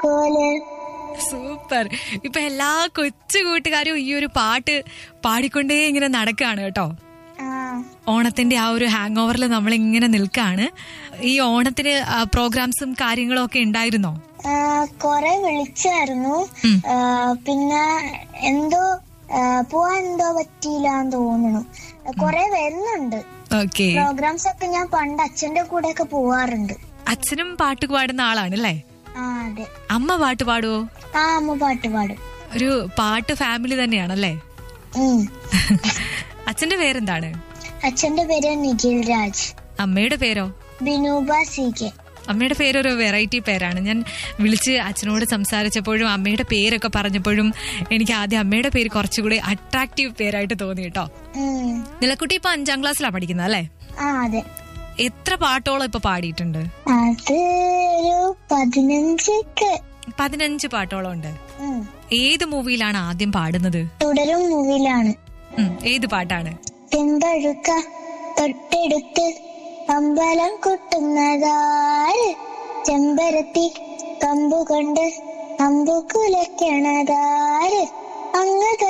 താക്കോല് സൂപ്പർ ഇപ്പൊ എല്ലാ കൊച്ചു കൂട്ടുകാരും ഈ ഒരു പാട്ട് പാടിക്കൊണ്ടേ ഇങ്ങനെ നടക്കുകയാണ് കേട്ടോ ആ ഓണത്തിന്റെ ആ ഒരു ഹാങ് ഓവറിൽ നമ്മൾ ഇങ്ങനെ നിൽക്കാണ് ഈ ഓണത്തിന് പ്രോഗ്രാംസും കാര്യങ്ങളും ഒക്കെ ഉണ്ടായിരുന്നോ ആ, കൊറേ വിളിച്ചായിരുന്നു ഉം. ആ, പിന്നെ എന്തോ ആ, പോവാൻ എന്തോ പറ്റിയില്ലാന്ന് തോന്നുന്നു കൊറേ വരുന്നുണ്ട് ഓക്കെ പ്രോഗ്രാംസ് ഒക്കെ ഞാൻ പണ്ട് അച്ഛന്റെ കൂടെ ഒക്കെ പോവാറുണ്ട് അച്ഛനും പാട്ട് പാടുന്ന ആളാണ് അല്ലേ ആ അതെ അമ്മ പാട്ട് പാടുവോ ആ അമ്മ പാട്ട് പാടും ഒരു പാട്ട് ഫാമിലി തന്നെയാണല്ലേ ഉം. അച്ഛന്റെ പേരെന്താണ് അച്ഛന്റെ പേര് നിഖിൽ രാജ് അമ്മയുടെ പേരോ ബിനൂബ സി കെ അമ്മയുടെ പേരൊരു വെറൈറ്റി പേരാണ് ഞാൻ വിളിച്ച് അച്ഛനോട് സംസാരിച്ചപ്പോഴും അമ്മയുടെ പേരൊക്കെ പറഞ്ഞപ്പോഴും എനിക്ക് ആദ്യം അമ്മയുടെ പേര് കുറച്ചുകൂടി അട്രാക്റ്റീവ് പേരായിട്ട് തോന്നി കേട്ടോ ഉം. നിലക്കുട്ടി ഇപ്പൊ അഞ്ചാം ക്ലാസ്സിലാണ് പഠിക്കുന്നത് അല്ലേ ആ അതെ എത്ര പാട്ടോളം ഇപ്പൊ പാടിയിട്ടുണ്ട് അത് ഒരു പതിനഞ്ചൊക്കെ പതിനഞ്ച് പാട്ടോളം ഉണ്ട് ഉം. ഏത് മൂവിയിലാണ് ആദ്യം പാടുന്നത് തുടരും മൂവിലാണ് ഉം, ഏത് പാട്ടാണ് പിമ്പഴുക്ക തൊട്ടെടുത്ത് അമ്പലം കൊട്ടുന്നതാര് ചെമ്പരത്തി കമ്പുകൊണ്ട് അമ്പു കുലക്കണതാര് അങ്ങ്